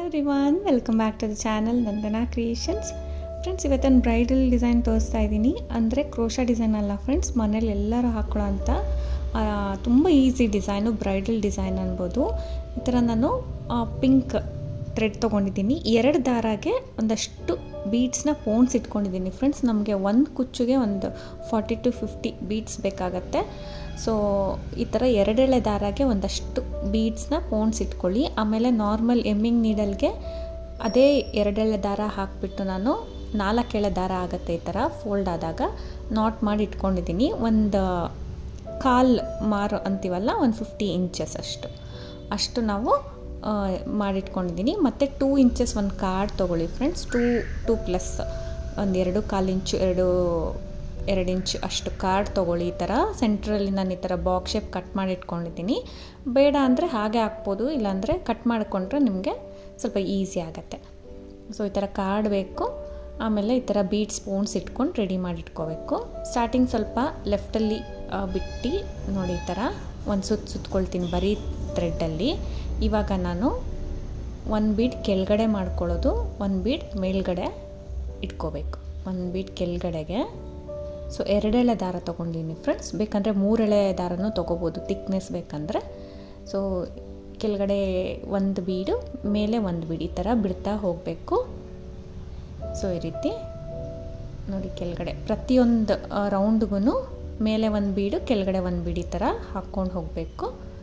everyone welcome back to the channel Nandana creations friends ಇವತ್ತೊಂದು bridal design ತೋರಿಸ್ತಾ ಇದ್ದೀನಿ ಅಂದರೆ ಕ್ರೋಶಾ ಡಿಸೈನ್ ಅಲ್ಲ ಫ್ರೆಂಡ್ಸ್ ಮನೇಲಿ ಎಲ್ಲರೂ ಹಾಕೊಳ್ಳೋ ಅಂಥ ತುಂಬ ಈಸಿ ಡಿಸೈನು ಬ್ರೈಡಲ್ ಡಿಸೈನ್ ಅನ್ಬೋದು ಈ ಥರ ನಾನು ಪಿಂಕ್ ಥ್ರೆಡ್ ತೊಗೊಂಡಿದ್ದೀನಿ ಎರಡು ದಾರಾಗೆ ಒಂದಷ್ಟು ಬೀಡ್ಸ್ನ ಪೋಣ್ಸ್ ಇಟ್ಕೊಂಡಿದ್ದೀನಿ ಫ್ರೆಂಡ್ಸ್ ನಮಗೆ ಒಂದು ಕುಚ್ಚುಗೆ ಒಂದು ಫಾರ್ಟಿ ಟು ಫಿಫ್ಟಿ ಬೀಡ್ಸ್ ಬೇಕಾಗತ್ತೆ ಸೊ ಈ ಥರ ಎರಡೆಳೆ ದಾರಾಗೆ ಒಂದಷ್ಟು ಬೀಡ್ಸ್ನ ಪೋಣ್ಸ್ ಇಟ್ಕೊಳ್ಳಿ ಆಮೇಲೆ ನಾರ್ಮಲ್ ಎಮ್ಮಿಂಗ್ ನೀಡಲ್ಗೆ ಅದೇ ಎರಡೆಳೆ ದಾರ ಹಾಕಿಬಿಟ್ಟು ನಾನು ನಾಲ್ಕೆಳೆ ದಾರ ಆಗುತ್ತೆ ಈ ಥರ ಫೋಲ್ಡ್ ಆದಾಗ ನಾಟ್ ಮಾಡಿ ಇಟ್ಕೊಂಡಿದ್ದೀನಿ ಒಂದು ಕಾಲ್ ಮಾರು ಅಂತೀವಲ್ಲ ಒಂದು ಫಿಫ್ಟಿ ಇಂಚಸ್ ಅಷ್ಟು ಅಷ್ಟು ನಾವು ಮಾಡಿಟ್ಕೊಂಡಿದ್ದೀನಿ ಮತ್ತು ಟೂ ಇಂಚಸ್ ಒಂದು ಕಾರ್ಡ್ ತೊಗೊಳ್ಳಿ ಫ್ರೆಂಡ್ಸ್ ಟೂ ಟೂ ಪ್ಲಸ್ ಒಂದು ಎರಡು ಕಾಲು ಇಂಚು ಎರಡು ಎರಡು ಇಂಚ್ ಅಷ್ಟು ಕಾರ್ಡ್ ತೊಗೊಳ್ಳಿ ಈ ಥರ ಸೆಂಟ್ರಲ್ಲಿ ನಾನು ಈ ಥರ ಬಾಕ್ಸ್ ಶೇಪ್ ಕಟ್ ಮಾಡಿ ಇಟ್ಕೊಂಡಿದ್ದೀನಿ ಬೇಡ ಅಂದರೆ ಹಾಗೆ ಹಾಕ್ಬೋದು ಇಲ್ಲಾಂದರೆ ಕಟ್ ಮಾಡಿಕೊಂಡ್ರೆ ನಿಮಗೆ ಸ್ವಲ್ಪ ಈಸಿ ಆಗುತ್ತೆ ಸೊ ಈ ಥರ ಕಾರ್ಡ್ ಬೇಕು ಆಮೇಲೆ ಈ ಥರ ಬೀಟ್ ಸ್ಪೂನ್ಸ್ ಇಟ್ಕೊಂಡು ರೆಡಿ ಮಾಡಿ ಇಟ್ಕೋಬೇಕು ಸ್ಟಾರ್ಟಿಂಗ್ ಸ್ವಲ್ಪ ಲೆಫ್ಟಲ್ಲಿ ಬಿಟ್ಟು ನೋಡಿ ಈ ಥರ ಒಂದು ಸುತ್ತು ಸುತ್ಕೊಳ್ತೀನಿ ಬರೀ ಥ್ರೆಡ್ಡಲ್ಲಿ ಇವಾಗ ನಾನು ಒಂದು ಬೀಡ್ ಕೆಳಗಡೆ ಮಾಡ್ಕೊಳ್ಳೋದು ಒಂದು ಬೀಡ್ ಮೇಲ್ಗಡೆ ಇಟ್ಕೋಬೇಕು ಒಂದು ಬೀಡ್ ಕೆಳಗಡೆಗೆ ಸೊ ಎರಡೆಳೆ ದಾರ ತೊಗೊಂಡಿನಿ ಫ್ರೆಂಡ್ಸ್ ಬೇಕಂದರೆ ಮೂರೆಳೆ ದಾರನೂ ತೊಗೋಬೋದು ತಿಕ್ನೆಸ್ ಬೇಕಂದರೆ ಸೊ ಕೆಳಗಡೆ ಒಂದು ಬೀಡು ಮೇಲೆ ಒಂದು ಬೀಡು ಈ ಥರ ಬಿಡ್ತಾ ಹೋಗಬೇಕು ಸೊ ಈ ರೀತಿ ನೋಡಿ ಕೆಳಗಡೆ ಪ್ರತಿಯೊಂದು ರೌಂಡ್ಗೂ ಮೇಲೆ ಒಂದು ಬೀಡು ಕೆಳಗಡೆ ಒಂದು ಬೀಡು ಈ ಥರ ಹಾಕ್ಕೊಂಡು ಹೋಗಬೇಕು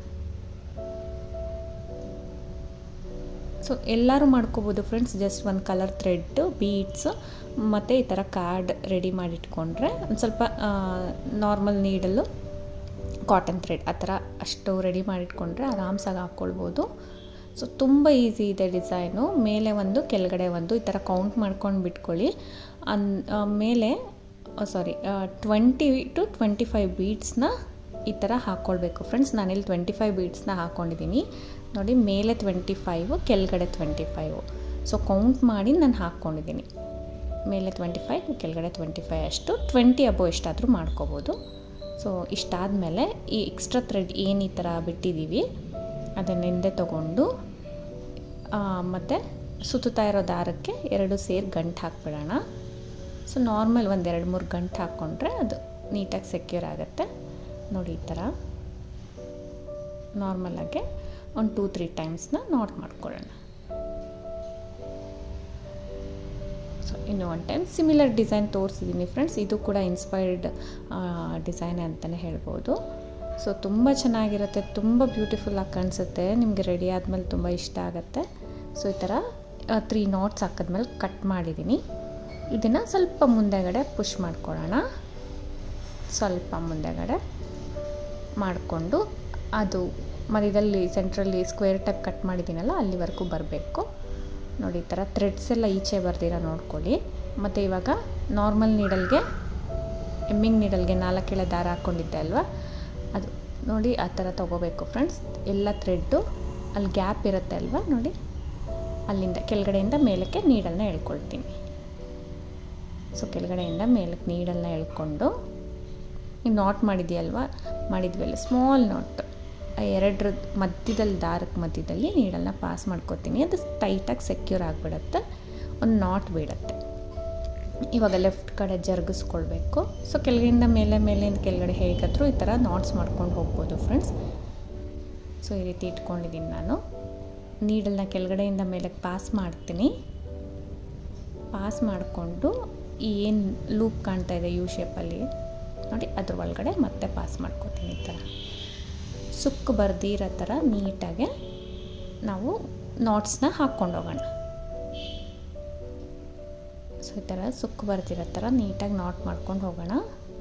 ಸೊ ಎಲ್ಲರೂ ಮಾಡ್ಕೋಬೋದು ಫ್ರೆಂಡ್ಸ್ ಜಸ್ಟ್ ಒಂದು ಕಲರ್ ಥ್ರೆಡ್ಡು ಬೀಡ್ಸು ಮತ್ತು ಈ ಥರ ಕಾರ್ಡ್ ರೆಡಿ ಮಾಡಿಟ್ಕೊಂಡ್ರೆ ಒಂದು ಸ್ವಲ್ಪ ನಾರ್ಮಲ್ ನೀಡಲು ಕಾಟನ್ ಥ್ರೆಡ್ ಆ ಥರ ಅಷ್ಟು ರೆಡಿ ಮಾಡಿಟ್ಕೊಂಡ್ರೆ ಆರಾಮ್ಸಾಗಿ ಹಾಕ್ಕೊಳ್ಬೋದು ಸೊ ತುಂಬ ಈಸಿ ಇದೆ ಡಿಸೈನು ಮೇಲೆ ಒಂದು ಕೆಳಗಡೆ ಒಂದು ಈ ಥರ ಕೌಂಟ್ ಮಾಡ್ಕೊಂಡು ಬಿಟ್ಕೊಳ್ಳಿ ಅನ್ ಮೇಲೆ ಸಾರಿ ಟ್ವೆಂಟಿ ಟು ಟ್ವೆಂಟಿ ಫೈವ್ ಬೀಡ್ಸ್ನ ಈ ಥರ ಹಾಕ್ಕೊಳ್ಬೇಕು ಫ್ರೆಂಡ್ಸ್ ನಾನಿಲ್ಲಿ ಟ್ವೆಂಟಿ ಫೈವ್ ಬೀಡ್ಸ್ನ ಹಾಕ್ಕೊಂಡಿದ್ದೀನಿ ನೋಡಿ ಮೇಲೆ ಟ್ವೆಂಟಿ ಫೈವು ಕೆಳಗಡೆ ಟ್ವೆಂಟಿ ಫೈವು ಸೊ ಕೌಂಟ್ ಮಾಡಿ ನಾನು ಹಾಕ್ಕೊಂಡಿದ್ದೀನಿ ಮೇಲೆ ಟ್ವೆಂಟಿ ಫೈವ್ ಕೆಳಗಡೆ ಟ್ವೆಂಟಿ ಫೈವ್ ಅಷ್ಟು ಟ್ವೆಂಟಿ ಅಬೋ ಎಷ್ಟಾದರೂ ಮಾಡ್ಕೋಬೋದು ಸೊ ಇಷ್ಟಾದಮೇಲೆ ಈ ಎಕ್ಸ್ಟ್ರಾ ಥ್ರೆಡ್ ಏನು ಈ ಥರ ಬಿಟ್ಟಿದ್ದೀವಿ ಅದನ್ನಿಂದೆ ತೊಗೊಂಡು ಮತ್ತು ಸುತ್ತುತ್ತಾ ಇರೋ ದಾರಕ್ಕೆ ಎರಡು ಸೇರಿ ಗಂಟು ಹಾಕ್ಬಿಡೋಣ ಸೊ ನಾರ್ಮಲ್ ಒಂದು ಎರಡು ಮೂರು ಗಂಟು ಹಾಕ್ಕೊಂಡ್ರೆ ಅದು ನೀಟಾಗಿ ಸೆಕ್ಯೂರ್ ಆಗುತ್ತೆ ನೋಡಿ ಈ ಥರ ನಾರ್ಮಲಾಗೆ ಒಂದು ಟೂ ತ್ರೀ ಟೈಮ್ಸ್ನ ನೋಟ್ ಮಾಡ್ಕೊಳ್ಳೋಣ ಸೊ ಇನ್ನೂ ಒನ್ ಟೈಮ್ ಸಿಮಿಲರ್ ಡಿಸೈನ್ ತೋರಿಸಿದ್ದೀನಿ ಫ್ರೆಂಡ್ಸ್ ಇದು ಕೂಡ ಇನ್ಸ್ಪೈರ್ಡ್ ಡಿಸೈನ್ ಅಂತಲೇ ಹೇಳ್ಬೋದು ಸೊ ತುಂಬ ಚೆನ್ನಾಗಿರುತ್ತೆ ತುಂಬ ಬ್ಯೂಟಿಫುಲ್ಲಾಗಿ ಕಾಣಿಸುತ್ತೆ ನಿಮಗೆ ರೆಡಿ ಆದಮೇಲೆ ತುಂಬ ಇಷ್ಟ ಆಗುತ್ತೆ ಸೊ ಈ ಥರ ತ್ರೀ ನಾಟ್ಸ್ ಹಾಕಿದ್ಮೇಲೆ ಕಟ್ ಮಾಡಿದ್ದೀನಿ ಇದನ್ನು ಸ್ವಲ್ಪ ಮುಂದೆಗಡೆ ಪುಷ್ ಮಾಡ್ಕೊಳ್ಳೋಣ ಸ್ವಲ್ಪ ಮುಂದೆಗಡೆ ಮಾಡಿಕೊಂಡು ಅದು ಮಧ್ಯದಲ್ಲಿ ಸೆಂಟ್ರಲ್ಲಿ ಸ್ಕ್ವೇರ್ ಟೈಪ್ ಕಟ್ ಮಾಡಿದ್ದೀನಲ್ಲ ಅಲ್ಲಿವರೆಗೂ ಬರಬೇಕು ನೋಡಿ ಈ ಥರ ಥ್ರೆಡ್ಸ್ ಎಲ್ಲ ಈಚೆ ಬರ್ದಿರ ನೋಡ್ಕೊಳ್ಳಿ ಮತ್ತು ಇವಾಗ ನಾರ್ಮಲ್ ನೀಡಲ್ಗೆ ಎಮ್ಮಿಂಗ್ ನೀಡಲ್ಗೆ ನಾಲ್ಕೆಳೆ ದಾರ ಹಾಕ್ಕೊಂಡಿದ್ದೆ ಅಲ್ವಾ ಅದು ನೋಡಿ ಆ ಥರ ತೊಗೋಬೇಕು ಫ್ರೆಂಡ್ಸ್ ಎಲ್ಲ ಥ್ರೆಡ್ಡು ಅಲ್ಲಿ ಗ್ಯಾಪ್ ಇರುತ್ತೆ ಅಲ್ವಾ ನೋಡಿ ಅಲ್ಲಿಂದ ಕೆಳಗಡೆಯಿಂದ ಮೇಲಕ್ಕೆ ನೀಡಲ್ನ ಎಳ್ಕೊಳ್ತೀನಿ ಸೊ ಕೆಳಗಡೆಯಿಂದ ಮೇಲಕ್ಕೆ ನೀಡಲ್ನ ಎಳ್ಕೊಂಡು ನೀವು ನಾಟ್ ಮಾಡಿದೆಯಲ್ವ ಮಾಡಿದ್ವಲ್ಲ ಸ್ಮಾಲ್ ನಾಟ್ ಎರಡರ ಮಧ್ಯದಲ್ಲಿ ದಾರಕ್ಕೆ ಮಧ್ಯದಲ್ಲಿ ನೀಡಲ್ನ ಪಾಸ್ ಮಾಡ್ಕೋತೀನಿ ಅದು ಟೈಟಾಗಿ ಸೆಕ್ಯೂರ್ ಆಗಿಬಿಡುತ್ತೆ ಒಂದು ನಾಟ್ ಬೀಳುತ್ತೆ ಇವಾಗ ಲೆಫ್ಟ್ ಕಡೆ ಜರುಗಿಸ್ಕೊಳ್ಬೇಕು ಸೊ ಕೆಳಗಿಂದ ಮೇಲೆ ಮೇಲಿಂದ ಕೆಳಗಡೆ ಹೇಗಾದರೂ ಈ ಥರ ನಾಟ್ಸ್ ಮಾಡ್ಕೊಂಡು ಹೋಗ್ಬೋದು ಫ್ರೆಂಡ್ಸ್ ಸೊ ಈ ರೀತಿ ಇಟ್ಕೊಂಡಿದ್ದೀನಿ ನಾನು ನೀಡಲ್ನ ಕೆಳಗಡೆಯಿಂದ ಮೇಲಕ್ಕೆ ಪಾಸ್ ಮಾಡ್ತೀನಿ ಪಾಸ್ ಮಾಡಿಕೊಂಡು ಏನು ಲೂಪ್ ಕಾಣ್ತಾ ಇದೆ ಯು ಶೇಪಲ್ಲಿ ನೋಡಿ ಅದ್ರ ಒಳಗಡೆ ಮತ್ತೆ ಪಾಸ್ ಮಾಡ್ಕೋತೀನಿ ಈ ಥರ ಸುಕ್ಕು ಬರ್ದಿರೋ ಥರ ನೀಟಾಗೆ ನಾವು ನಾಟ್ಸ್ನ ಹಾಕ್ಕೊಂಡು ಹೋಗೋಣ ಸೊ ಈ ಥರ ಸುಕ್ಕು ಬರ್ದಿರೋ ಥರ ನೀಟಾಗಿ ನಾಟ್ ಮಾಡ್ಕೊಂಡು ಹೋಗೋಣ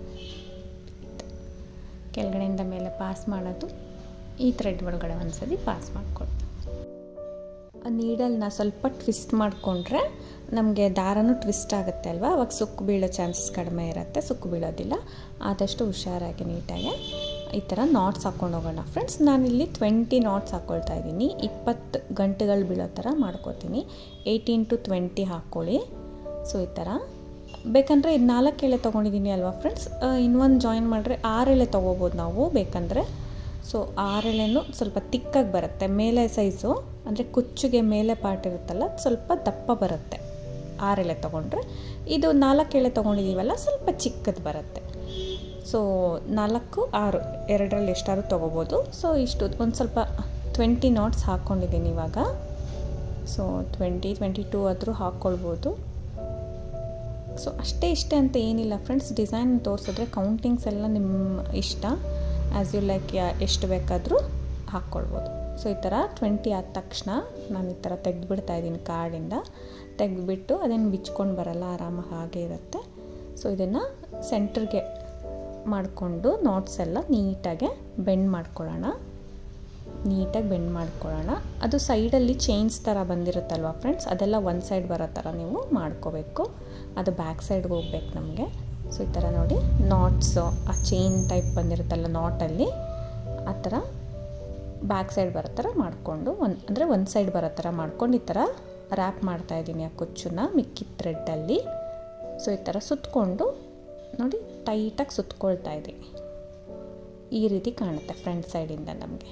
ಕೆಳಗಡೆಯಿಂದ ಮೇಲೆ ಪಾಸ್ ಮಾಡೋದು ಈ ಥ್ರೆಡ್ ಒಳಗಡೆ ಒಂದ್ಸತಿ ಪಾಸ್ ಮಾಡ್ಕೊಳ್ತೀನಿ ಆ ನೀಡಲ್ನ ಸ್ವಲ್ಪ ಟ್ವಿಸ್ಟ್ ಮಾಡಿಕೊಂಡ್ರೆ ನಮಗೆ ದಾರನೂ ಟ್ವಿಸ್ಟ್ ಆಗುತ್ತೆ ಅಲ್ವಾ ಅವಾಗ ಸುಕ್ಕು ಬೀಳೋ ಚಾನ್ಸಸ್ ಕಡಿಮೆ ಇರುತ್ತೆ ಸುಕ್ಕು ಬೀಳೋದಿಲ್ಲ ಆದಷ್ಟು ಹುಷಾರಾಗಿ ನೀಟಾಗಿ ಈ ಥರ ನಾಟ್ಸ್ ಹಾಕ್ಕೊಂಡು ಹೋಗೋಣ ಫ್ರೆಂಡ್ಸ್ ನಾನಿಲ್ಲಿ ಟ್ವೆಂಟಿ ನಾಟ್ಸ್ ಹಾಕ್ಕೊಳ್ತಾ ಇದ್ದೀನಿ ಇಪ್ಪತ್ತು ಗಂಟೆಗಳು ಬೀಳೋ ಥರ ಮಾಡ್ಕೋತೀನಿ ಏಯ್ಟೀನ್ ಟು ಟ್ವೆಂಟಿ ಹಾಕ್ಕೊಳ್ಳಿ ಸೊ ಈ ಥರ ಬೇಕಂದರೆ ಇದು ನಾಲ್ಕು ಎಳೆ ತೊಗೊಂಡಿದ್ದೀನಿ ಅಲ್ವಾ ಫ್ರೆಂಡ್ಸ್ ಇನ್ನೊಂದು ಜಾಯಿನ್ ಮಾಡಿದ್ರೆ ಆರು ಎಳೆ ತೊಗೋಬೋದು ನಾವು ಬೇಕಂದರೆ ಸೊ ಆರೆಳೆನೂ ಸ್ವಲ್ಪ ತಿಕ್ಕಾಗಿ ಬರುತ್ತೆ ಮೇಲೆ ಸೈಜು ಅಂದರೆ ಕುಚ್ಚುಗೆ ಮೇಲೆ ಪಾರ್ಟ್ ಇರುತ್ತಲ್ಲ ಸ್ವಲ್ಪ ದಪ್ಪ ಬರುತ್ತೆ ಆರೆಳೆ ತೊಗೊಂಡ್ರೆ ಇದು ನಾಲ್ಕು ಎಳೆ ತೊಗೊಂಡಿದ್ದೀವಲ್ಲ ಸ್ವಲ್ಪ ಚಿಕ್ಕದು ಬರುತ್ತೆ ಸೊ ನಾಲ್ಕು ಆರು ಎರಡರಲ್ಲಿ ಎಷ್ಟಾದ್ರು ತೊಗೋಬೋದು ಸೊ ಇಷ್ಟು ಒಂದು ಸ್ವಲ್ಪ ಟ್ವೆಂಟಿ ನಾಟ್ಸ್ ಹಾಕ್ಕೊಂಡಿದ್ದೀನಿ ಇವಾಗ ಸೊ ಟ್ವೆಂಟಿ ಟ್ವೆಂಟಿ ಟೂ ಆದರೂ ಹಾಕ್ಕೊಳ್ಬೋದು ಸೊ ಅಷ್ಟೇ ಇಷ್ಟೇ ಅಂತ ಏನಿಲ್ಲ ಫ್ರೆಂಡ್ಸ್ ಡಿಸೈನ್ ತೋರಿಸಿದ್ರೆ ಕೌಂಟಿಂಗ್ಸ್ ಎಲ್ಲ ನಿಮ್ಮ ಇಷ್ಟ ಆ್ಯಸ್ ಯು ಲೈಕ್ ಎಷ್ಟು ಬೇಕಾದರೂ ಹಾಕ್ಕೊಳ್ಬೋದು ಸೊ ಈ ಥರ ಟ್ವೆಂಟಿ ಆದ ತಕ್ಷಣ ನಾನು ಈ ಥರ ತೆಗೆದುಬಿಡ್ತಾ ಇದ್ದೀನಿ ಕಾರ್ಡಿಂದ ತೆಗೆದುಬಿಟ್ಟು ಅದೇನು ಬಿಚ್ಕೊಂಡು ಬರಲ್ಲ ಆರಾಮಾಗಿ ಹಾಗೆ ಇರುತ್ತೆ ಸೊ ಇದನ್ನು ಸೆಂಟ್ರಿಗೆ ಮಾಡಿಕೊಂಡು ನಾಟ್ಸ್ ಎಲ್ಲ ನೀಟಾಗೆ ಬೆಂಡ್ ಮಾಡ್ಕೊಳ್ಳೋಣ ನೀಟಾಗಿ ಬೆಂಡ್ ಮಾಡ್ಕೊಳ್ಳೋಣ ಅದು ಸೈಡಲ್ಲಿ ಚೈನ್ಸ್ ಥರ ಬಂದಿರುತ್ತಲ್ವ ಫ್ರೆಂಡ್ಸ್ ಅದೆಲ್ಲ ಒಂದು ಸೈಡ್ ಬರೋ ಥರ ನೀವು ಮಾಡ್ಕೋಬೇಕು ಅದು ಬ್ಯಾಕ್ ಸೈಡ್ಗೆ ಹೋಗ್ಬೇಕು ನಮಗೆ ಸೊ ಈ ಥರ ನೋಡಿ ನಾಟ್ಸು ಆ ಚೈನ್ ಟೈಪ್ ಬಂದಿರುತ್ತಲ್ಲ ನಾಟಲ್ಲಿ ಆ ಥರ ಬ್ಯಾಕ್ ಸೈಡ್ ಬರೋ ಥರ ಮಾಡಿಕೊಂಡು ಒಂದು ಅಂದರೆ ಒಂದು ಸೈಡ್ ಬರೋ ಥರ ಮಾಡ್ಕೊಂಡು ಈ ಥರ ರ್ಯಾಪ್ ಮಾಡ್ತಾಯಿದ್ದೀನಿ ಆ ಕುಚ್ಚನ್ನ ಮಿಕ್ಕಿ ಥ್ರೆಡ್ಡಲ್ಲಿ ಸೊ ಈ ಥರ ಸುತ್ತಕೊಂಡು ನೋಡಿ ಟೈಟಾಗಿ ಸುತ್ಕೊಳ್ತಾ ಇದ್ದೀನಿ ಈ ರೀತಿ ಕಾಣುತ್ತೆ ಫ್ರಂಟ್ ಸೈಡಿಂದ ನಮಗೆ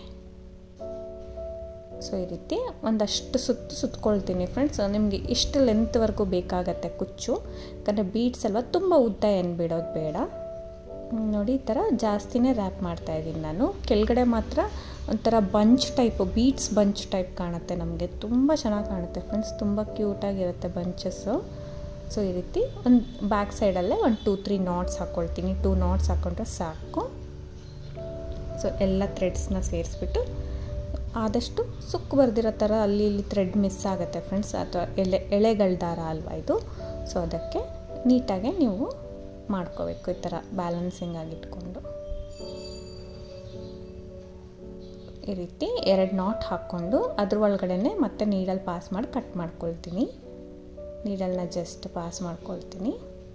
ಸೊ ಈ ರೀತಿ ಒಂದಷ್ಟು ಸುತ್ತು ಸುತ್ಕೊಳ್ತೀನಿ ಫ್ರೆಂಡ್ಸ್ ನಿಮಗೆ ಎಷ್ಟು ಲೆಂತ್ವರೆಗೂ ಬೇಕಾಗತ್ತೆ ಕುಚ್ಚು ಯಾಕಂದರೆ ಬೀಡ್ಸ್ ಅಲ್ವಾ ತುಂಬ ಉದ್ದ ಏನು ಬಿಡೋದು ಬೇಡ ನೋಡಿ ಈ ಥರ ಜಾಸ್ತಿನೇ ರ್ಯಾಪ್ ಮಾಡ್ತಾಯಿದ್ದೀನಿ ನಾನು ಕೆಳಗಡೆ ಮಾತ್ರ ಒಂಥರ bunch type beads bunch type ಕಾಣುತ್ತೆ ನಮಗೆ ತುಂಬ ಚೆನ್ನಾಗಿ ಕಾಣುತ್ತೆ ಫ್ರೆಂಡ್ಸ್ ತುಂಬ ಕ್ಯೂಟಾಗಿರುತ್ತೆ ಬಂಚಸ್ಸು ಸೊ ಈ ರೀತಿ ಒಂದು ಬ್ಯಾಕ್ ಸೈಡಲ್ಲೇ ಒಂದು ಟೂ ತ್ರೀ ನಾಟ್ಸ್ ಹಾಕ್ಕೊಳ್ತೀನಿ ಟೂ ನಾಟ್ಸ್ ಹಾಕ್ಕೊಂಡ್ರೆ ಸಾಕು ಸೊ ಎಲ್ಲ ಥ್ರೆಡ್ಸ್ನ ಸೇರಿಸ್ಬಿಟ್ಟು ಆದಷ್ಟು ಸುಕ್ಕು ಬರ್ದಿರೋ ಥರ ಅಲ್ಲಿ ಇಲ್ಲಿ ಥ್ರೆಡ್ ಮಿಸ್ ಆಗುತ್ತೆ ಫ್ರೆಂಡ್ಸ್ ಅಥವಾ ಎಲೆ ಎಳೆಗಳ ದಾರ ಅಲ್ವಾ ಇದು ಸೊ ಅದಕ್ಕೆ ನೀಟಾಗೆ ನೀವು ಮಾಡ್ಕೋಬೇಕು ಈ ಥರ ಬ್ಯಾಲೆನ್ಸಿಂಗ್ ಆಗಿ ಇಟ್ಕೊಂಡು ಈ ರೀತಿ ಎರಡು ನಾಟ್ ಹಾಕ್ಕೊಂಡು ಅದ್ರ ಒಳಗಡೆ ಮತ್ತೆ ನೀಡಲ್ಲಿ ಪಾಸ್ ಮಾಡಿ ಕಟ್ ಮಾಡ್ಕೊಳ್ತೀನಿ ನೀಡಲ್ನ ಜಸ್ಟ್ ಪಾಸ್ ಮಾಡ್ಕೊಳ್ತೀನಿ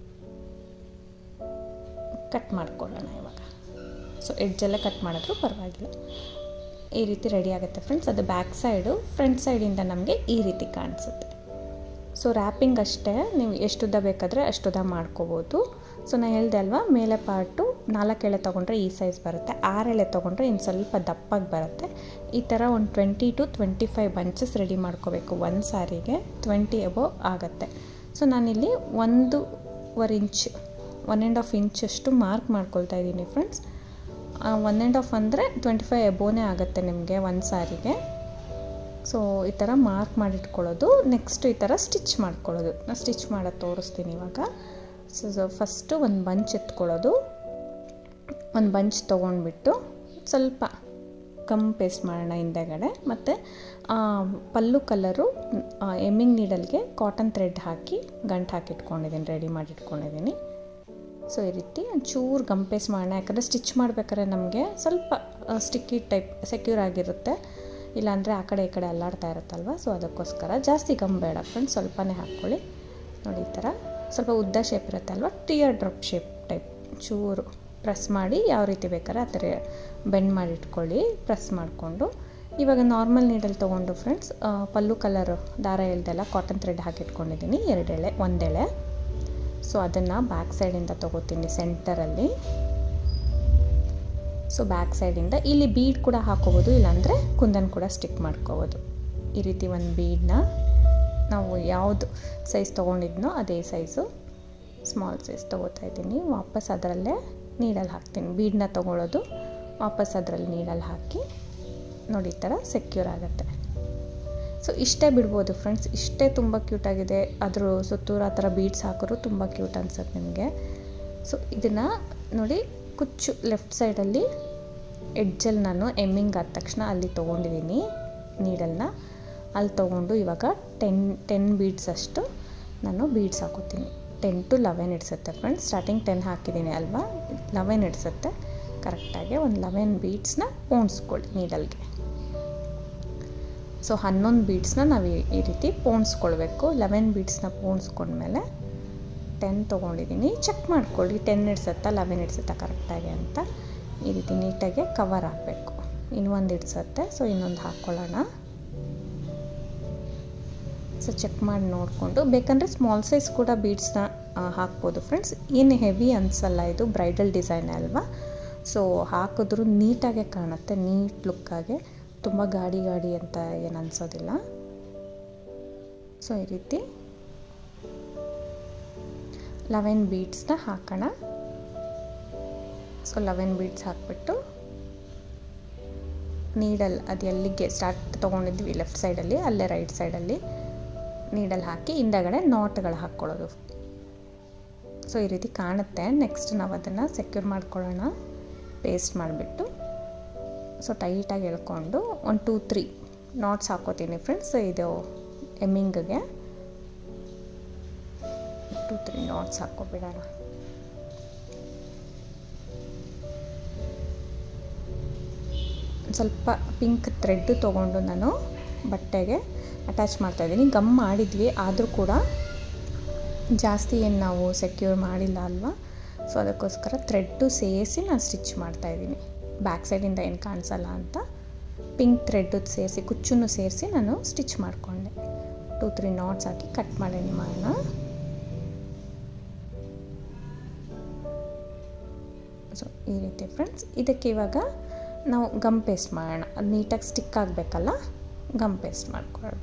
ಕಟ್ ಮಾಡ್ಕೊಳ್ಳೋಣ ಇವಾಗ ಸೊ ಎಡ್ಜಲ್ಲೇ ಕಟ್ ಮಾಡಿದ್ರು ಪರವಾಗಿಲ್ಲ ಈ ರೀತಿ ರೆಡಿ ಆಗುತ್ತೆ ಫ್ರೆಂಡ್ಸ್ ಅದು ಬ್ಯಾಕ್ ಸೈಡು ಫ್ರಂಟ್ ಸೈಡಿಂದ ನಮಗೆ ಈ ರೀತಿ ಕಾಣಿಸುತ್ತೆ ಸೊ ರ್ಯಾಪಿಂಗ್ ಅಷ್ಟೇ ನೀವು ಎಷ್ಟುದ್ದ ಬೇಕಾದರೆ ಅಷ್ಟುದ್ದ ಮಾಡ್ಕೋಬೋದು ಸೊ ನಾನು ಹೇಳಿದೆ ಅಲ್ವಾ ಮೇಲೆ ಪಾರ್ಟು ನಾಲ್ಕು ಎಳೆ ತೊಗೊಂಡ್ರೆ ಈ ಸೈಜ್ ಬರುತ್ತೆ ಆರು ಎಳೆ ತೊಗೊಂಡ್ರೆ ಇನ್ನು ಸ್ವಲ್ಪ ದಪ್ಪಾಗಿ ಬರುತ್ತೆ ಈ ಥರ ಒಂದು twenty to twenty five bunches ready ಮಾಡ್ಕೋಬೇಕು ಒಂದು ಸಾರಿಗೆ ಟ್ವೆಂಟಿ ಎಬೋ ಆಗುತ್ತೆ ಸೊ ನಾನಿಲ್ಲಿ ಒಂದೂವರೆ ಇಂಚ್ ಒನ್ ಆ್ಯಂಡ್ ಹಾಫ್ ಇಂಚಷ್ಟು ಮಾರ್ಕ್ ಮಾಡ್ಕೊಳ್ತಾ ಇದ್ದೀನಿ ಫ್ರೆಂಡ್ಸ್ ಒನ್ ಆ್ಯಂಡ್ ಹಾಫ್ ಅಂದರೆ ಟ್ವೆಂಟಿ ಫೈವ್ ಎಬೋನೇ ಆಗುತ್ತೆ ನಿಮಗೆ ಒಂದು ಸಾರಿಗೆ ಸೊ ಈ ಥರ ಮಾರ್ಕ್ ಮಾಡಿಟ್ಕೊಳ್ಳೋದು ನೆಕ್ಸ್ಟ್ ಈ ಥರ ಸ್ಟಿಚ್ ಮಾಡ್ಕೊಳ್ಳೋದು ನಾನು ಸ್ಟಿಚ್ ಮಾಡೋದು ತೋರಿಸ್ತೀನಿ ಇವಾಗ ಸೊ ಸೊ ಫಸ್ಟು ಒಂದು ಬಂಚ್ ಎತ್ಕೊಳ್ಳೋದು ಒಂದು ಬಂಚ್ ತೊಗೊಂಡ್ಬಿಟ್ಟು ಸ್ವಲ್ಪ ಕಮ್ ಪೇಸ್ಟ್ ಮಾಡೋಣ ಹಿಂದೆಗಡೆ ಮತ್ತು ಪಲ್ಲು ಕಲರು ಎಮ್ಮಿಂಗ್ ನೀಡಲ್ಗೆ ಕಾಟನ್ ಥ್ರೆಡ್ ಹಾಕಿ ಗಂಟು ಹಾಕಿ ಇಟ್ಕೊಂಡಿದ್ದೀನಿ ರೆಡಿ ಮಾಡಿ ಇಟ್ಕೊಂಡಿದ್ದೀನಿ ಸೊ ಈ ರೀತಿ ಒಂಚೂರು ಗಂಪೇಸ್ ಮಾಡೋಣ ಯಾಕಂದರೆ ಸ್ಟಿಚ್ ಮಾಡ್ಬೇಕಾದ್ರೆ ನಮಗೆ ಸ್ವಲ್ಪ ಸ್ಟಿಕ್ಕಿ ಟೈಪ್ ಸೆಕ್ಯೂರ್ ಆಗಿರುತ್ತೆ ಇಲ್ಲಾಂದರೆ ಆ ಕಡೆ ಈ ಕಡೆ ಅಲ್ಲಾಡ್ತಾ ಇರುತ್ತಲ್ವ ಸೊ ಅದಕ್ಕೋಸ್ಕರ ಜಾಸ್ತಿ ಗಮ್ ಬೇಡ ಫ್ರೆಂಡ್ಸ್ ಸ್ವಲ್ಪನೇ ಹಾಕ್ಕೊಳ್ಳಿ ನೋಡಿ ಈ ಥರ ಸ್ವಲ್ಪ ಉದ್ದ ಶೇಪ್ ಇರುತ್ತೆ ಅಲ್ವಾ ಟಿಯರ್ ಡ್ರಾಪ್ ಶೇಪ್ ಟೈಪ್ ಚೂರು ಪ್ರೆಸ್ ಮಾಡಿ ಯಾವ ರೀತಿ ಬೇಕಾದ್ರೆ ಆ ಥರ ಬೆಂಡ್ ಮಾಡಿ ಇಟ್ಕೊಳ್ಳಿ ಪ್ರೆಸ್ ಮಾಡಿಕೊಂಡು ಇವಾಗ ನಾರ್ಮಲ್ ನೀಡಲ್ಲಿ ತೊಗೊಂಡು ಫ್ರೆಂಡ್ಸ್ ಪಲ್ಲು ಕಲರ್ ದಾರ ಎಳ್ದೆಲ್ಲ ಕಾಟನ್ ಥ್ರೆಡ್ ಹಾಕಿಟ್ಕೊಂಡಿದ್ದೀನಿ ಎರಡೆಳೆ ಒಂದೆಳೆ ಸೊ ಅದನ್ನು ಬ್ಯಾಕ್ ಸೈಡಿಂದ ತೊಗೋತೀನಿ ಸೆಂಟರಲ್ಲಿ ಸೊ ಬ್ಯಾಕ್ ಸೈಡಿಂದ ಇಲ್ಲಿ ಬೀಡ್ ಕೂಡ ಹಾಕೋಬೋದು ಇಲ್ಲಾಂದರೆ ಕುಂದನ್ ಕೂಡ ಸ್ಟಿಕ್ ಮಾಡ್ಕೋಬೋದು ಈ ರೀತಿ ಒಂದು ಬೀಡನ್ನ ನಾವು ಯಾವುದು ಸೈಜ್ ತೊಗೊಂಡಿದ್ನೋ ಅದೇ ಸೈಜು ಸ್ಮಾಲ್ ಸೈಜ್ ತೊಗೋತಾ ಇದ್ದೀನಿ ವಾಪಸ್ ಅದರಲ್ಲೇ ನೀಡಲ್ಲಿ ಹಾಕ್ತೀನಿ ಬೀಡನ್ನ ತೊಗೊಳ್ಳೋದು ವಾಪಸ್ ಅದರಲ್ಲಿ ನೀಡಲ್ಲಿ ಹಾಕಿ ನೋಡಿ ಈ ಥರ ಸೆಕ್ಯೂರ್ ಆಗುತ್ತೆ ಸೊ ಇಷ್ಟೇ ಬಿಡ್ಬೋದು ಫ್ರೆಂಡ್ಸ್ ಇಷ್ಟೇ ತುಂಬ ಕ್ಯೂಟಾಗಿದೆ ಅದ್ರ ಸುತ್ತೂರು ಆ ಥರ ಬೀಡ್ಸ್ ಹಾಕಿದ್ರು ತುಂಬ ಕ್ಯೂಟ್ ಅನ್ಸುತ್ತೆ ನಿಮಗೆ ಸೊ ಇದನ್ನು ನೋಡಿ ಕುಚ್ಚು ಲೆಫ್ಟ್ ಸೈಡಲ್ಲಿ ಎಡ್ಜಲ್ಲಿ ನಾನು ಎಮ್ಮಿಂಗ್ ಆದ ತಕ್ಷಣ ಅಲ್ಲಿ ತೊಗೊಂಡಿದ್ದೀನಿ ನೀಡಲ್ನ ಅಲ್ಲಿ ತೊಗೊಂಡು ಇವಾಗ ಟೆನ್ ಟೆನ್ ಬೀಡ್ಸ್ ಅಷ್ಟು ನಾನು ಬೀಡ್ಸ್ ಹಾಕೋತೀನಿ ಟೆನ್ ಟು ಲೆವೆನ್ ಇಡ್ಸುತ್ತೆ ಫ್ರೆಂಡ್ಸ್ ಸ್ಟಾರ್ಟಿಂಗ್ ಟೆನ್ ಹಾಕಿದ್ದೀನಿ ಅಲ್ವಾ ಲೆವೆನ್ ಇಡ್ಸುತ್ತೆ ಕರೆಕ್ಟಾಗಿ ಒಂದು ಲೆವೆನ್ ಬೀಡ್ಸ್ನ ಪೋಣಿಸ್ಕೊಳ್ಳಿ ನೀಡಲ್ಗೆ ಸೊ ಹನ್ನೊಂದು ಬೀಡ್ಸ್ನ ನಾವು ಈ ರೀತಿ ಪೋಣಿಸ್ಕೊಳ್ಬೇಕು ಲೆವೆನ್ ಬೀಡ್ಸ್ನ ಪೋಣಿಸ್ಕೊಂಡ್ಮೇಲೆ ಟೆನ್ ತೊಗೊಂಡಿದ್ದೀನಿ ಚೆಕ್ ಮಾಡ್ಕೊಳ್ಳಿ ಟೆನ್ ಇಡ್ಸತ್ತಾ ಲೆವೆನ್ ಇಡ್ಸತ್ತಾ ಕರೆಕ್ಟಾಗಿ ಅಂತ ಈ ರೀತಿ ನೀಟಾಗಿ ಕವರ್ ಹಾಕಬೇಕು ಇನ್ನೊಂದು ಇಡ್ಸತ್ತೆ ಸೊ ಇನ್ನೊಂದು ಹಾಕ್ಕೊಳ್ಳೋಣ ಸೊ ಚೆಕ್ ಮಾಡಿ ನೋಡಿಕೊಂಡು ಬೇಕಂದರೆ ಸ್ಮಾಲ್ ಸೈಜ್ ಕೂಡ ಬೀಡ್ಸ್ನ ಹಾಕ್ಬೋದು ಫ್ರೆಂಡ್ಸ್ ಏನು ಹೆವಿ ಅನಿಸಲ್ಲ ಇದು ಬ್ರೈಡಲ್ ಡಿಸೈನ್ ಅಲ್ವಾ ಸೊ ಹಾಕಿದ್ರೂ ನೀಟಾಗೆ ಕಾಣುತ್ತೆ ನೀಟ್ ಲುಕ್ಕಾಗೆ ತುಂಬ ಗಾಡಿ ಗಾಡಿ ಅಂತ ಏನು ಅನಿಸೋದಿಲ್ಲ ಸೊ ಈ ರೀತಿ ಲೆವೆನ್ ಬೀಡ್ಸ್ನ ಹಾಕೋಣ ಸೊ ಲೆವೆನ್ ಬೀಡ್ಸ್ ಹಾಕ್ಬಿಟ್ಟು ನೀಡಲ್ ಅದು ಎಲ್ಲಿಗೆ ಸ್ಟಾರ್ಟ್ ತೊಗೊಂಡಿದ್ವಿ ಲೆಫ್ಟ್ ಸೈಡಲ್ಲಿ ಅಲ್ಲೇ ರೈಟ್ ಸೈಡಲ್ಲಿ ನೀಡಲ್ ಹಾಕಿ ಹಿಂದಗಡೆ ನಾಟ್ಗಳು ಹಾಕ್ಕೊಳ್ಳೋದು ಸೊ ಈ ರೀತಿ ಕಾಣುತ್ತೆ ನೆಕ್ಸ್ಟ್ ನಾವು ಅದನ್ನು ಸೆಕ್ಯೂರ್ ಮಾಡ್ಕೊಳ್ಳೋಣ ಪೇಸ್ಟ್ ಮಾಡಿಬಿಟ್ಟು ಸೊ ಟೈಟಾಗಿ ಎಳ್ಕೊಂಡು ಒಂದು ಟೂ ತ್ರೀ ನಾಟ್ಸ್ ಹಾಕೋತೀನಿ ಫ್ರೆಂಡ್ಸ್ ಇದು ಎಮ್ಮಿಂಗ್ಗೆ ಟೂ ತ್ರೀ ನಾಟ್ಸ್ ಹಾಕೋಬಿಡೋಣ ಸ್ವಲ್ಪ ಪಿಂಕ್ ಥ್ರೆಡ್ ತೊಗೊಂಡು ನಾನು ಬಟ್ಟೆಗೆ ಅಟ್ಯಾಚ್ ಮಾಡ್ತಾಯಿದ್ದೀನಿ ಗಮ್ ಮಾಡಿದ್ವಿ ಆದರೂ ಕೂಡ ಜಾಸ್ತಿ ಏನು ನಾವು ಸೆಕ್ಯೂರ್ ಮಾಡಿಲ್ಲ ಅಲ್ವಾ ಸೊ ಅದಕ್ಕೋಸ್ಕರ ಥ್ರೆಡ್ಡು ಸೇರಿಸಿ ನಾನು ಸ್ಟಿಚ್ ಮಾಡ್ತಾಯಿದ್ದೀನಿ ಬ್ಯಾಕ್ ಸೈಡಿಂದ ಏನು ಕಾಣಿಸಲ್ಲ ಅಂತ ಪಿಂಕ್ ಥ್ರೆಡ್ಡು ಸೇರಿಸಿ ಕುಚ್ಚನ್ನು ಸೇರಿಸಿ ನಾನು ಸ್ಟಿಚ್ ಮಾಡಿಕೊಂಡೆ ಟೂ ತ್ರೀ ನಾಟ್ಸ್ ಹಾಕಿ ಕಟ್ ಮಾಡೀನಿ ಮಾಡೋಣ ಸೊ ಈ ರೀತಿ ಫ್ರೆಂಡ್ಸ್ ಇದಕ್ಕೆ ಇವಾಗ ನಾವು ಗಮ್ ಪೇಸ್ಟ್ ಮಾಡೋಣ ಅದು ನೀಟಾಗಿ ಸ್ಟಿಕ್ ಆಗಬೇಕಲ್ಲ ಗಮ್ ಪೇಸ್ಟ್ ಮಾಡ್ಕೊಳ್ಳೋಣ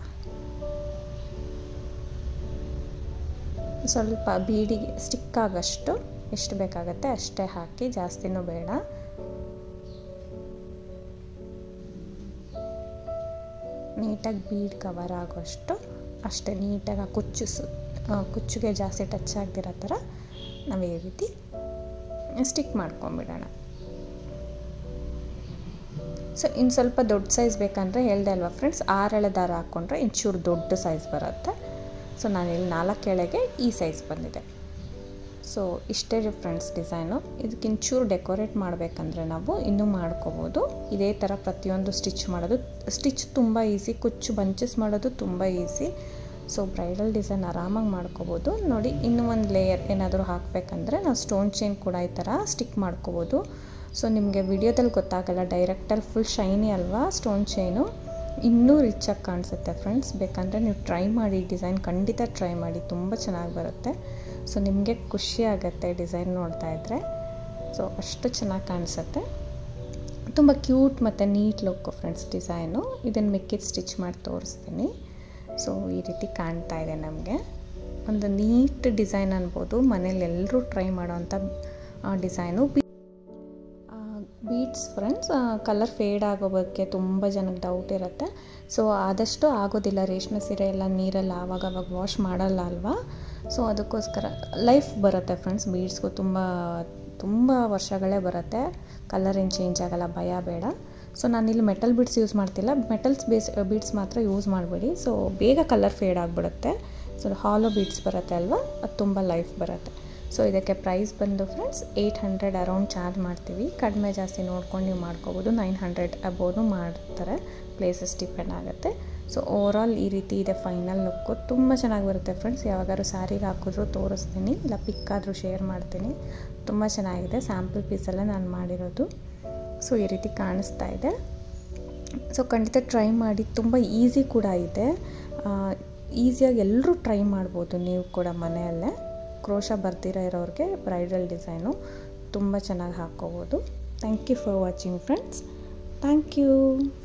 ಸ್ವಲ್ಪ ಬೀಡಿಗೆ ಸ್ಟಿಕ್ ಆಗೋಷ್ಟು ಎಷ್ಟು ಬೇಕಾಗತ್ತೆ ಅಷ್ಟೇ ಹಾಕಿ ಜಾಸ್ತಿನೂ ಬೇಡ ನೀಟಾಗಿ ಬೀಡ್ ಕವರ್ ಆಗೋಷ್ಟು ಅಷ್ಟೇ ನೀಟಾಗಿ ಕುಚ್ಚು ಸು ಕುಚ್ಚುಗೆ ಜಾಸ್ತಿ ಟಚ್ ಆಗದಿರೋ ಥರ ನಾವು ಈ ರೀತಿ ಸ್ಟಿಕ್ ಮಾಡ್ಕೊಂಬಿಡೋಣ ಸೊ ಇನ್ನು ಸ್ವಲ್ಪ ದೊಡ್ಡ ಸೈಜ್ ಬೇಕಂದರೆ ಹೇಳ್ದೆ ಅಲ್ವಾ ಫ್ರೆಂಡ್ಸ್ ಆರೆಳೆ ದಾರ ಹಾಕ್ಕೊಂಡ್ರೆ ಇಂಚೂರು ದೊಡ್ಡ ಸೈಜ್ ಬರುತ್ತೆ ಸೊ ನಾನಿಲ್ಲಿ ನಾಲ್ಕು ಎಳೆಗೆ ಈ ಸೈಜ್ ಬಂದಿದೆ ಸೊ ಇಷ್ಟೇ ಫ್ರೆಂಡ್ಸ್ ಡಿಸೈನು ಇದಕ್ಕೆ ಇಂಚೂರು ಡೆಕೋರೇಟ್ ಮಾಡಬೇಕಂದ್ರೆ ನಾವು ಇನ್ನೂ ಮಾಡ್ಕೋಬೋದು ಇದೇ ಥರ ಪ್ರತಿಯೊಂದು ಸ್ಟಿಚ್ ಮಾಡೋದು ಸ್ಟಿಚ್ ತುಂಬ ಈಸಿ ಕುಚ್ಚು ಬಂಚಸ್ ಮಾಡೋದು ತುಂಬ ಈಸಿ ಸೊ ಬ್ರೈಡಲ್ ಡಿಸೈನ್ ಆರಾಮಾಗಿ ಮಾಡ್ಕೋಬೋದು ನೋಡಿ ಇನ್ನೂ ಒಂದು ಲೇಯರ್ ಏನಾದರೂ ಹಾಕಬೇಕಂದ್ರೆ ನಾವು ಸ್ಟೋನ್ ಚೈನ್ ಕೂಡ ಈ ಥರ ಸ್ಟಿಕ್ ಮಾಡ್ಕೋಬೋದು ಸೊ ನಿಮಗೆ ವಿಡಿಯೋದಲ್ಲಿ ಗೊತ್ತಾಗಲ್ಲ ಡೈರೆಕ್ಟಲ್ಲಿ ಫುಲ್ ಶೈನಿ ಅಲ್ವಾ ಸ್ಟೋನ್ ಚೈನು ಇನ್ನೂ ರಿಚಾಗಿ ಕಾಣಿಸುತ್ತೆ ಫ್ರೆಂಡ್ಸ್ ಬೇಕಂದರೆ ನೀವು ಟ್ರೈ ಮಾಡಿ ಡಿಸೈನ್ ಖಂಡಿತ ಟ್ರೈ ಮಾಡಿ ತುಂಬ ಚೆನ್ನಾಗಿ ಬರುತ್ತೆ ಸೊ ನಿಮಗೆ ಖುಷಿ ಆಗುತ್ತೆ ಡಿಸೈನ್ ನೋಡ್ತಾ ಇದ್ದರೆ ಸೊ ಅಷ್ಟು ಚೆನ್ನಾಗಿ ಕಾಣಿಸುತ್ತೆ ತುಂಬ ಕ್ಯೂಟ್ ಮತ್ತು ನೀಟ್ ಲುಕ್ ಫ್ರೆಂಡ್ಸ್ ಡಿಸೈನು ಇದನ್ನು ಮಿಕ್ಕಿದ ಸ್ಟಿಚ್ ಮಾಡಿ ತೋರಿಸ್ತೀನಿ ಸೊ ಈ ರೀತಿ ಕಾಣ್ತಾ ಇದೆ ನಮಗೆ ಒಂದು ನೀಟ್ ಡಿಸೈನ್ ಅನ್ಬೋದು ಮನೇಲಿ ಎಲ್ಲರೂ ಟ್ರೈ ಮಾಡೋವಂಥ design beads friends colour fade ಆಗೋ ಬಗ್ಗೆ ತುಂಬ ಜನಕ್ಕೆ ಡೌಟ್ ಇರುತ್ತೆ ಸೊ ಆದಷ್ಟು ಆಗೋದಿಲ್ಲ ರೇಷ್ಮೆ ಸೀರೆ ಎಲ್ಲ ನೀರಲ್ಲಿ ಆವಾಗ ಅವಾಗ ವಾಶ್ ಮಾಡಲ್ಲ ಅಲ್ವಾ ಸೊ ಅದಕ್ಕೋಸ್ಕರ ಲೈಫ್ ಬರುತ್ತೆ ಫ್ರೆಂಡ್ಸ್ ಬೀಡ್ಸ್ಗೂ ತುಂಬ ತುಂಬ ವರ್ಷಗಳೇ ಬರುತ್ತೆ ಕಲರ್ ಏನು ಚೇಂಜ್ ಆಗಲ್ಲ ಭಯ ಬೇಡ ಸೊ ನಾನಿಲ್ಲಿ ಮೆಟಲ್ ಬೀಡ್ಸ್ ಯೂಸ್ ಮಾಡ್ತಿಲ್ಲ ಮೆಟಲ್ಸ್ ಬೇಸ್ ಬೀಡ್ಸ್ ಮಾತ್ರ ಯೂಸ್ ಮಾಡಬೇಡಿ ಸೊ ಬೇಗ ಕಲರ್ ಫೇಡ್ ಆಗಿಬಿಡುತ್ತೆ ಸೊ ಹಾಲೋ ಬೀಡ್ಸ್ ಬರುತ್ತೆ ಅಲ್ವಾ ಅದು ತುಂಬ ಲೈಫ್ ಬರುತ್ತೆ ಸೊ ಇದಕ್ಕೆ ಪ್ರೈಸ್ ಬಂದು friends eight hundred around charge ಮಾಡ್ತೀವಿ ಕಡಿಮೆ ಜಾಸ್ತಿ ನೋಡ್ಕೊಂಡು ನೀವು ಮಾಡ್ಕೋಬೋದು ನೈನ್ ಹಂಡ್ರೆಡ್ ಅಬೋನು ಮಾಡ್ತಾರೆ ಪ್ಲೇಸಸ್ ಡಿಪೆಂಡ್ ಆಗುತ್ತೆ ಸೊ ಓವರಾಲ್ ಈ ರೀತಿ ಇದೆ ಫೈನಲ್ ಲುಕ್ಕು ತುಂಬ ಚೆನ್ನಾಗಿ ಬರುತ್ತೆ ಫ್ರೆಂಡ್ಸ್ ಯಾವಾಗಾದ್ರೂ ಸ್ಯಾರಿಗೆ ಹಾಕಿದ್ರು ತೋರಿಸ್ತೀನಿ ಇಲ್ಲ ಪಿಕ್ ಆದರೂ ಶೇರ್ ಮಾಡ್ತೀನಿ ತುಂಬ ಚೆನ್ನಾಗಿದೆ ಸ್ಯಾಂಪಲ್ ಪೀಸೆಲ್ಲ ನಾನು ಮಾಡಿರೋದು ಸೊ ಈ ರೀತಿ ಕಾಣಿಸ್ತಾ ಇದೆ ಸೊ ಖಂಡಿತ ಟ್ರೈ ಮಾಡಿ ತುಂಬ ಈಸಿ ಕೂಡ ಇದೆ ಈಸಿಯಾಗಿ ಎಲ್ಲರೂ ಟ್ರೈ ಮಾಡ್ಬೋದು ನೀವು ಕೂಡ ಮನೆಯಲ್ಲೇ ಕ್ರೋಶ ಬರ್ದಿರೋ ಇರೋರಿಗೆ ಬ್ರೈಡಲ್ ಡಿಸೈನು ತುಂಬ ಚೆನ್ನಾಗಿ ಹಾಕ್ಕೋಬೋದು thank you for watching friends thank you